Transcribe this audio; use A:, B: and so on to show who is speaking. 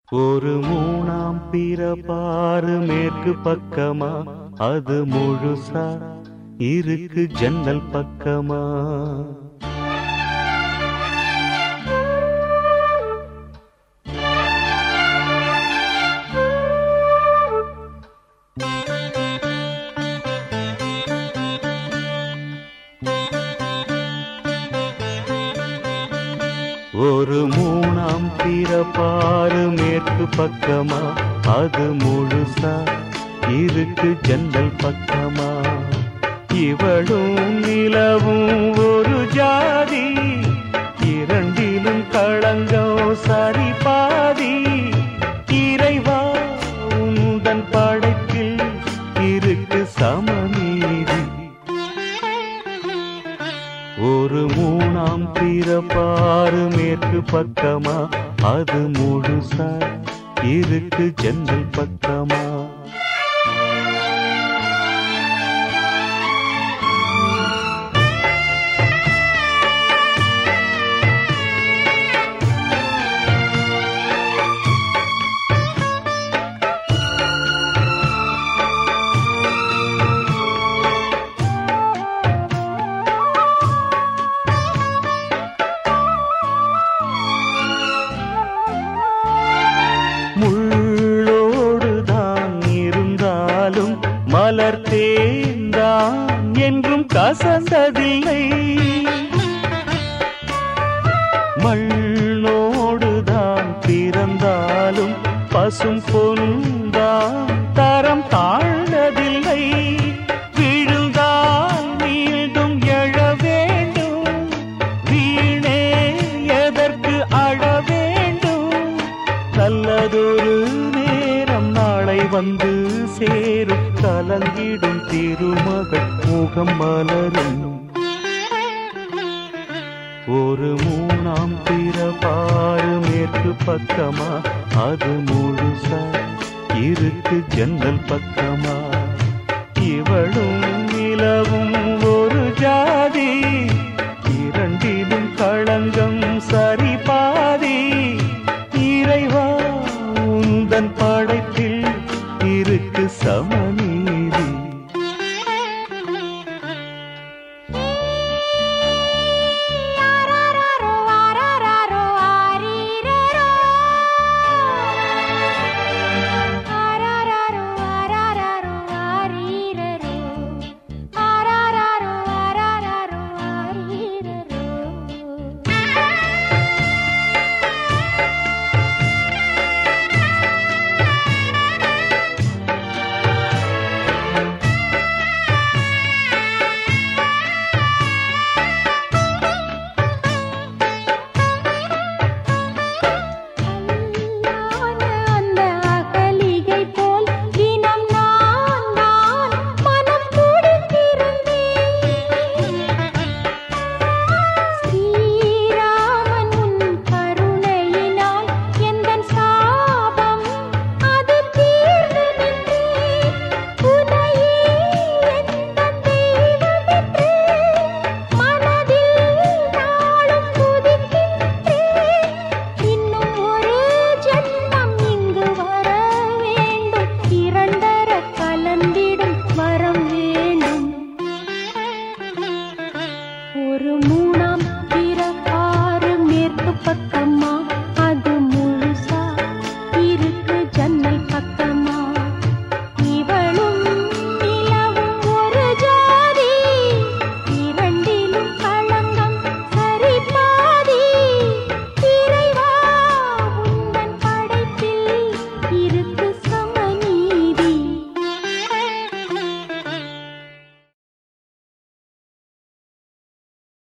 A: ஒரு மூணாம் பிறப்பாறு மேற்கு பக்கமா அது முழுசா இருக்கு ஜன்னல் பக்கமா ஒரு மூணாம் பிறப்பாறு மேற்கு பக்கமா அது முழுசா இருக்கு ஜன்னல் பக்கமா இவளும் நிலவும் ஒரு ஜாதி இரண்டிலும் களங்கம் சரி பாதி இறைவா உந்தன் படைப்பில் இருக்கு சமநீதி ஒரு மூணாம் பிறப்பாறு மேற்கு பக்கமா அது முழுசா இருக்கு ஜன்னல் பக்கமா முள்ளோடுதான் இருந்தாலும் மலர் தேர்ந்தான் என்றும் கசந்ததில்லை மண்ணோடுதான் பிறந்தாலும் பசும் பொன்தான் தரம் தாழ்ந்ததில்லை விழுந்தால் மீண்டும் எழ வேண்டும் வீணே எதற்கு அழ வேண்டும் நல்லதொரு நேரம் நாளை வந்து சேரும் கலங்கிடும் திருமகள் முகம் மலரும் ஒரு மூணாம் பிறப்பாறு மேற்கு பக்கமா அது முழுசா இருக்கு ஜன்னல் பக்கமா இவளும் நிலவும் ஒரு ஜாதி இரண்டிலும்